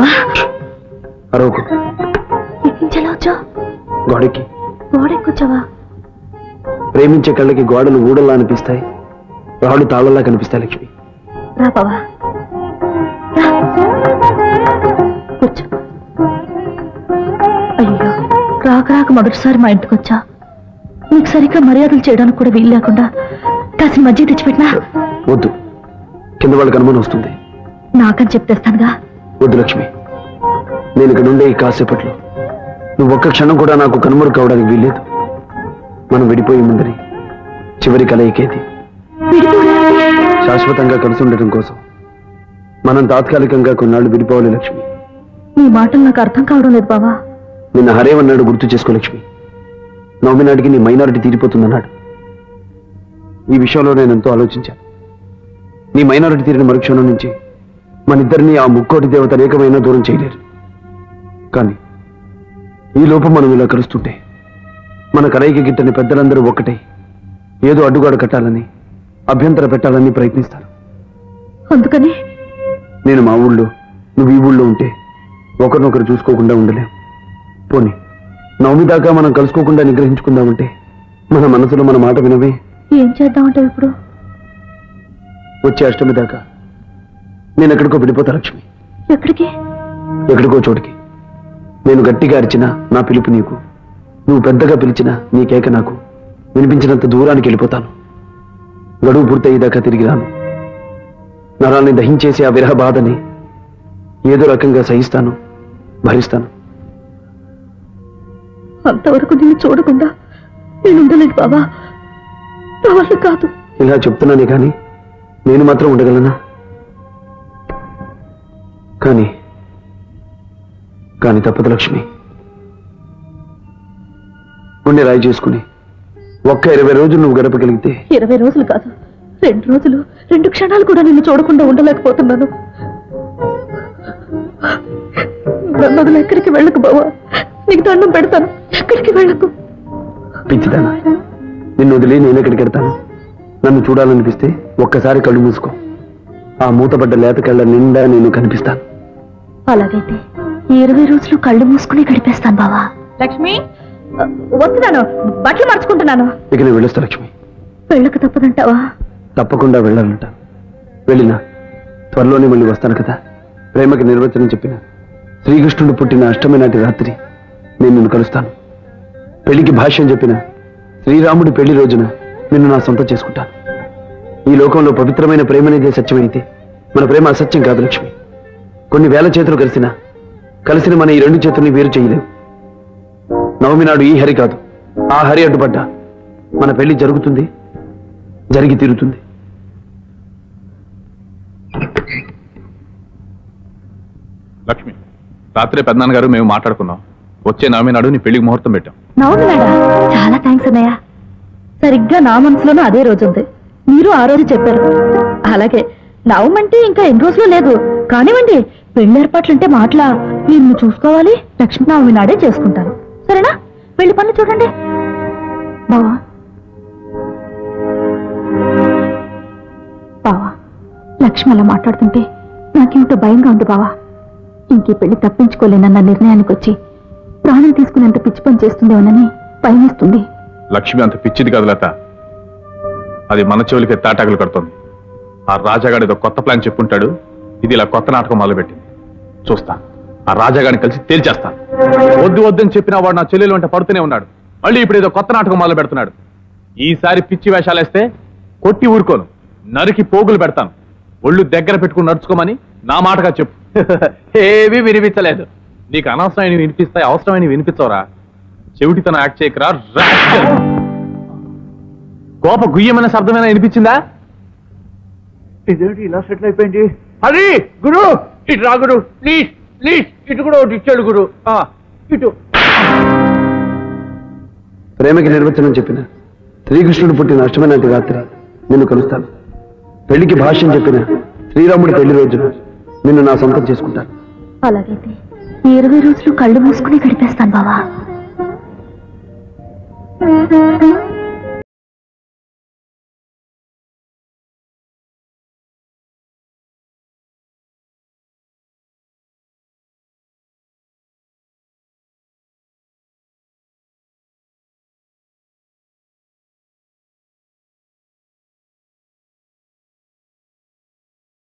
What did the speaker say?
అరవకు ఎక్కించేలా వచ్చా గోడకి గోడెక్కొచ్చావా ప్రేమించే కళ్ళకి గోడలు ఊడల్లా అనిపిస్తాయి రాళ్ళు తాళల్లా కనిపిస్తాయి లక్ష్మి రా బావా రా. కూర్చో అయ్యో రాక రాక మొదటిసారి మా ఇంటికి వచ్చా నీకు సరిగ్గా మర్యాదలు చేయడానికి కూడా వీలు లేకుండా కాసిన మధ్య తెచ్చిపెట్టినా వద్దు కింద వాళ్ళకి అనుమానం వస్తుంది నాకని చెప్తేస్తానుగా వద్దు లక్ష్మి నేను ఇక్కడ ఉండే ఈ కాసేపట్లో నువ్వు ఒక్క క్షణం కూడా నాకు కనుమరు కావడానికి వీల్లేదు మనం విడిపోయే ముందరి చివరి కలయికేది శాశ్వతంగా కలిసి ఉండటం కోసం మనం తాత్కాలికంగా కొన్నాళ్ళు విడిపోవాలి లక్ష్మి నీ మాటలు నాకు అర్థం కావడం లేదు బావా నిన్న హరేవన్నాడు గుర్తు చేసుకో లక్ష్మి నవమి నాటికి నీ మైనారిటీ తీరిపోతుందన్నాడు ఈ విషయంలో నేను ఎంతో ఆలోచించాను నీ మైనారిటీ తీరిన మరుక్షణం నుంచి మన ఇద్దరిని ఆ ముక్కోటి దేవత అనేకమైనా దూరం చేయలేరు కానీ ఈ లోపం మనం ఇలా కలుస్తుంటే మన కలయికి గిట్టని పెద్దలందరూ ఒక్కటే ఏదో అడ్డుగాడు కట్టాలని అభ్యంతర పెట్టాలని ప్రయత్నిస్తారు అందుకని నేను మా ఊళ్ళో నువ్వు ఈ ఊళ్ళో ఉంటే ఒకరినొకరు చూసుకోకుండా ఉండలేం పోనీ నవమి దాకా మనం కలుసుకోకుండా నిగ్రహించుకుందామంటే మన మనసులో మన మాట వినవే ఏం చేద్దామంటావు ఇప్పుడు వచ్చే అష్టమి దాకా నేను ఎక్కడికో విడిపోతా లక్ష్మి ఎక్కడికి ఎక్కడికో చోటికి నేను గట్టిగా అరిచినా నా పిలుపు నీకు నువ్వు పెద్దగా పిలిచినా నీ కేక నాకు వినిపించినంత దూరానికి వెళ్ళిపోతాను గడువు పూర్తయ్యేదాకా తిరిగి రాను నరాల్ని దహించేసి ఆ విరహ బాధని ఏదో రకంగా సహిస్తాను భరిస్తాను అంతవరకు నిన్ను చూడకుండా నేను ఉండలేదు బాబా నా వల్ల కాదు ఇలా చెప్తున్నానే కానీ నేను మాత్రం ఉండగలనా కానీ కానీ తప్పదు లక్ష్మి గుండె రాయి చేసుకుని ఒక్క ఇరవై రోజులు నువ్వు గడపగలిగితే ఇరవై రోజులు కాదు రెండు రోజులు రెండు క్షణాలు కూడా నిన్ను చూడకుండా ఉండలేకపోతున్నాను నన్ను వదిలి ఎక్కడికి వెళ్ళకు బావా నీకు దండం పెడతాను ఎక్కడికి వెళ్ళకు పిచ్చిదానా నిన్ను వదిలి నేను ఎక్కడికి వెడతాను నన్ను చూడాలనిపిస్తే ఒక్కసారి కళ్ళు మూసుకో ఆ మూతపడ్డ లేత కళ్ళ నిండా నేను కనిపిస్తాను అలాగైతే ఈ ఇరవై రోజులు కళ్ళు మూసుకుని గడిపేస్తాను బావా లక్ష్మి వస్తున్నాను బట్టలు మార్చుకుంటున్నాను ఇక నేను వెళ్ళొస్తా లక్ష్మి వెళ్ళక తప్పదంటావా తప్పకుండా వెళ్ళాలంట వెళ్ళినా త్వరలోనే మళ్ళీ వస్తాను కదా ప్రేమకి నిర్వచనం చెప్పిన శ్రీకృష్ణుడు పుట్టిన అష్టమి నాటి రాత్రి నేను నిన్ను కలుస్తాను పెళ్లికి భాష్యం చెప్పిన శ్రీరాముడి పెళ్లి రోజున నిన్ను నా సొంతం చేసుకుంటాను ఈ లోకంలో పవిత్రమైన ప్రేమనేదే సత్యమైతే మన ప్రేమ అసత్యం కాదు లక్ష్మి కొన్ని వేల చేతులు కలిసినా కలిసిన మన ఈ రెండు చేతుల్ని వేరు చేయలేవు నవమి నాడు ఈ హరి కాదు ఆ హరి అడ్డుపడ్డా మన పెళ్లి జరుగుతుంది జరిగి తీరుతుంది లక్ష్మి రాత్రి పెద్దనాన్న గారు మేము మాట్లాడుకున్నాం వచ్చే నవమి నాడు నీ పెళ్లికి ముహూర్తం పెట్టాం నవ్వుతున్నాడా చాలా థ్యాంక్స్ అన్నయ్య సరిగ్గా నా మనసులోనూ అదే రోజు ఉంది మీరు ఆ రోజు చెప్పారు అలాగే నవ్వమంటే ఇంకా ఎన్ని రోజులు లేదు కానివ్వండి పెళ్లి ఏర్పాట్లుంటే మాటలా నిన్ను చూసుకోవాలి లక్ష్మీనవమి నాడే చేసుకుంటాను సరేనా పెళ్లి పనులు చూడండి బావా బావా లక్ష్మి అలా మాట్లాడుతుంటే నాకేమిటో భయంగా ఉంది బావా ఇంకీ పెళ్లి తప్పించుకోలేనన్న నిర్ణయానికి వచ్చి ప్రాణం తీసుకునేంత పిచ్చి పని చేస్తుందేమోనని భయమేస్తుంది లక్ష్మి అంత పిచ్చిది కాదు లత అది మన చెవులకి తాటాకులు కడుతోంది ఆ రాజాగాడు ఏదో కొత్త ప్లాన్ చెప్పుంటాడు ఇది ఇలా కొత్త నాటకం మొదలుపెట్టింది చూస్తా ఆ రాజాగాడిని కలిసి తేల్చేస్తాను వద్దు వద్దని చెప్పిన వాడు నా చెల్లెలు వెంట పడుతూనే ఉన్నాడు మళ్ళీ ఇప్పుడు ఏదో కొత్త నాటకం మొదలు పెడుతున్నాడు ఈసారి పిచ్చి వేషాలు వేస్తే కొట్టి ఊరుకోను నరికి పోగులు పెడతాను ఒళ్ళు దగ్గర పెట్టుకుని నడుచుకోమని నా మాటగా చెప్పు ఏమీ వినిపించలేదు నీకు అనవసరమైన వినిపిస్తాయి అవసరమైన వినిపించవరా చెవిటితనం యాక్ట్ చేయకరా rascal. కోప గుయ్యమైన శబ్దమైనా వినిపించిందా ఇదేంటి ఇలా సెటిల్ అయిపోయింది అది గురు ఇటు రా గురు ప్లీజ్ ప్లీజ్ ఇటు కూడా ఒకటి ఇచ్చాడు గురు ఆ, ఇటు ప్రేమకి నిర్వచనం చెప్పిన శ్రీకృష్ణుడు పుట్టిన అష్టమి నాటి రాత్రి నిన్ను కలుస్తాను పెళ్లికి భాష్యం చెప్పిన శ్రీరాముడి పెళ్లి రోజున నిన్ను నా సొంతం చేసుకుంటాను అలాగైతే ఈ ఇరవై రోజులు కళ్ళు మూసుకుని గడిపేస్తాను బావా